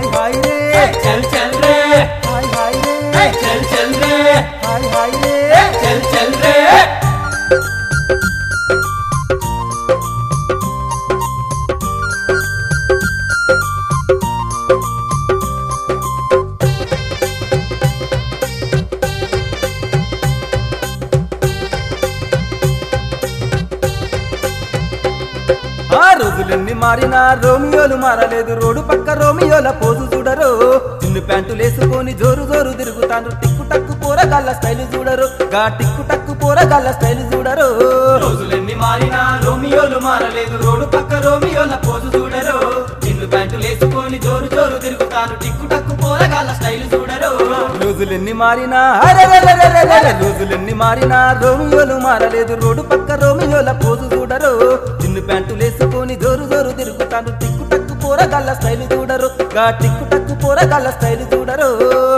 hi hi రే చల్ చల్ రే hi hi రే చల్ చల్ రే హాయ్ హాయ్ రే చల్ చల్ రే ఆ రోజులెన్ని మారినా రోమియోలు మారలేదు రోడ్డు పక్క రోమియోల పోజు చూడరు చిన్ను ప్యాంటులు వేసుకొని జోరు జోరు తిరుగుతాను టిక్కు టక్కు పోరగాళ్ళ స్టైల్ చూడరు గా టిక్కు టక్కు పోరగాళ్ళ స్టైల్ చూడరు రోజులెన్ని మారినా రోమియోలు మారలేదు రోడ్డు పక్క రోమియోల పోజు చూడరు చిన్ను ప్యాంటులు వేసుకొని జోరు జోరు తిరుగుతాను టిక్కు టక్కు పోరగాళ్ళ స్టైల్ చూడరు రోజులెన్ని మారినా అరెరెరెరెరెరె, రోజులెన్ని మారినా రోమియోలు మారలేదు రోడ్డు పక్క రోమియోల పోజు చూడరు చిన్ను ప్యాంటులు వేసుకొని జోరు జోరు తిరుగుతాను టిక్కు టక్కు పోరగాళ్ళ స్టైల్ చూడరు గా టిక్కు టక్కు పోరగాళ్ళ స్టైల్ చూడరు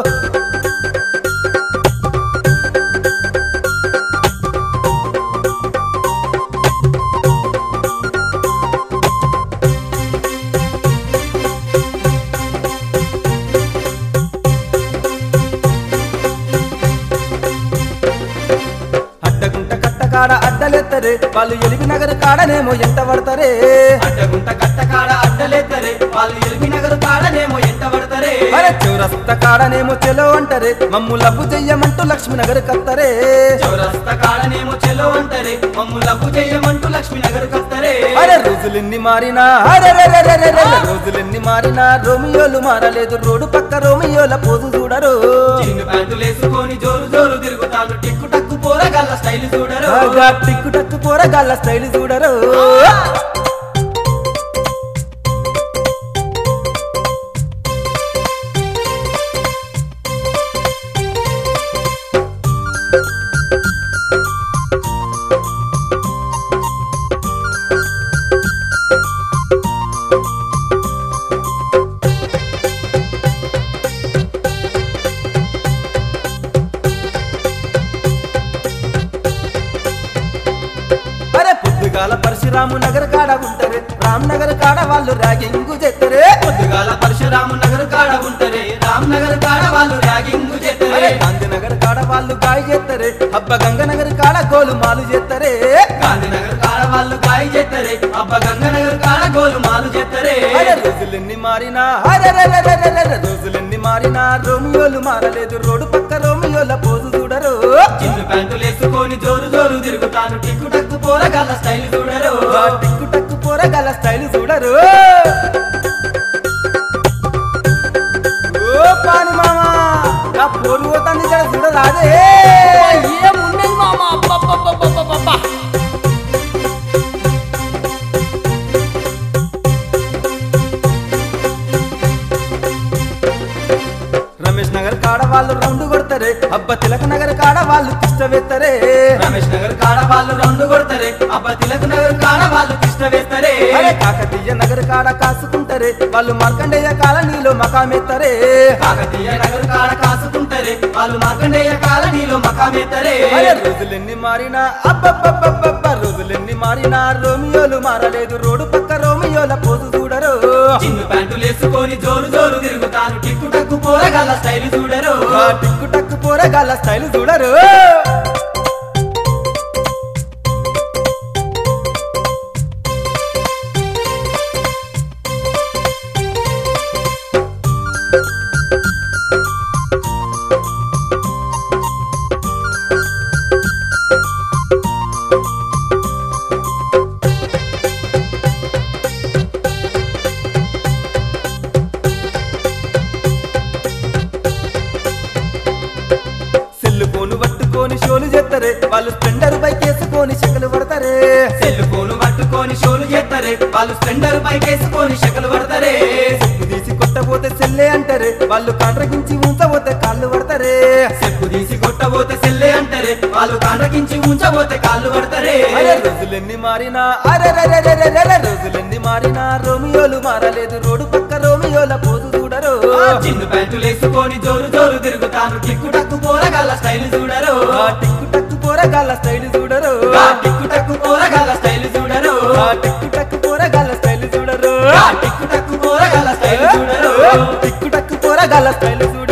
అడ్డగుంట కట్టకాడ అడ్డలెత్తరే వాళ్ళు ఎలిగి నగరు కాడనేమో ఎంత పడతారే అడ్డగుంట కట్టకాడ అడ్డలేద్దరే వాళ్ళు ఎల్బి నగరు కాడనేమో ఎంట పడతారే అరే చౌరస్త కాడనేమో చెలో అంటారే మమ్ము లబ్బు చెయ్యమంటూ లక్ష్మి నగరు కత్తరే చౌరస్త కాడనేమో చెలో అంటారే మమ్ము లబ్బు చెయ్యమంటూ లక్ష్మీ నగరు కత్తరే అరే రోజులెన్ని మారినా అరెరెరెరెరెరె, రోజులెన్ని మారినా రోమియోలు మారలేదు రోడ్డు పక్క రోమియోల పోజు చూడరు చిన్ను ప్యాంటులు వేసుకొని జోరు జోరు తిరుగుతాను టిక్కు టక్కు పోరగాళ్ళ స్టైల్ చూడరు బాగా టిక్కు టక్కు పోరగాళ్ళ స్టైల్ చూడరు అరే పొద్దుగాల పరశురాము నగర్ కాడ ఉంటారే రామ్ నగర్ కాడ వాళ్ళు ర్యాగింగు చేస్తారే పొద్దుగాల పరశురాము నగరు కాడ ఉంటరే రామ్ నగర్ కాడ వాళ్ళు ర్యాగింగ్ అరే చేస్తరే గాంధీ నగర్ కాడ వాళ్ళు గాయ చేస్తారే అబ్బ గంగ నగర్ కాడ గోలు మాలు చేస్తారే గాంధీనగర్ కాడ వాళ్ళు గాయ చేస్తరే అబ్బ గంగనగర్ కాడ గోలు మాలు చేస్తరే అరే రోజులెన్ని మారినా అరెరెరెరెరెరె, రోజులెన్ని మారినా రోమియోలు మారలేదు రోడ్డు పక్క రోమియోల పోజు చూడరు చిన్ను ప్యాంటులు వేసుకొని జోరు జోరు తిరుగుతాను టిక్కు టక్కు పోరగాళ్ళ స్టైల్ చూడరు ఆ టిక్కు టక్కు పోరగాల స్టైల్ చూడరు ఓ పాని మామా నా పోరు పోతాంది ఇక్కడ చూడరాదే ఏమున్నది మామ అబ్బబ్బబ్బబ్బబ్బబ్బా రమేష్ నగర్ కాడ వాళ్ళు రౌండ్ కొడతారే అబ్బ తిలక నగర్ కాడ వాళ్ళు తిష్టవేత్తరే రమేష్ నగర్ కాడ వాళ్ళు రెండు కొడతారే అబ్బ తిలక్ నగర్ కాడ వాళ్ళు కృష్ణ వేస్తారే అరే కాకతీయ నగర్ కాడ కాసుకుంటారే వాళ్ళు మార్కండేయ కాలనీలో మకామెత్తరే కాకతీయ నగర్ కాడ కాసుకుంటారే వాళ్ళు మార్కండేయ కాలనీలో మకామెత్తరే అరే రోజులెన్ని మారినా అబ్బబ్బబ్బబ్బబ్బ రోజులెన్ని మారినా రోమియోలు మారలేదు రోడ్డు పక్క రోమియోల పోజు చూడరు చిన్ను ప్యాంటులు వేసుకొని జోరు జోరు తిరుగుతాను టిక్కు టక్కు పోరగాళ్ళ స్టైల్ చూడరు ఆ టిక్కు టక్కు పోరగాళ్ళ స్టైల్ చూడరు సెల్లు ఫోను పట్టుకొని షోలు చేస్తారే వాళ్ళు స్ప్లెండర్ బైక్ వేసుకొని చెక్కలు పడతారే సెల్ ఫోన్ పట్టుకొని షోలు చేస్తారే వాళ్ళు స్ప్లెండర్ బైక్ వేసుకొని షకలు పడతారే చెక్కు తీసి కొట్టబోతే సెల్లే అంటారే వాళ్ళు కాండ్రగించి ఉంచబోతే కాళ్ళు పడతారే చెప్పు తీసి కొట్టబోతే సెల్లే అంటారే వాళ్ళు కాండ్రకించి ఉంచబోతే కాళ్ళు పడతారే అరే రోజులెన్ని మారినా అరెరెరెరెరెరె రోజులెన్ని మారినా రోమియోలు మారలేదు రోడ్డు పక్క రోమియోల పోజు చూడరు చిన్ను ప్యాంటులు వేసుకొని జోరు జోరు తిరుగుతాను టిక్కు టక్కు పోరగాళ్ళ స్టైల్ చూడరు ఆ టిక్కు టక్కు పోరగాళ్ళ స్టైల్ చూడరు ఆ టిక్కు టక్కు పోరగాళ్ళ స్టైల్ చూడరు ఆ టిక్కు టక్కు పోరగాళ్ళ స్టైల్ చూడరు ఆ టిక్కు టక్కు పోరగాళ్ళ స్టైల్ చూడరు టిక్కు స్టైల్ చూడు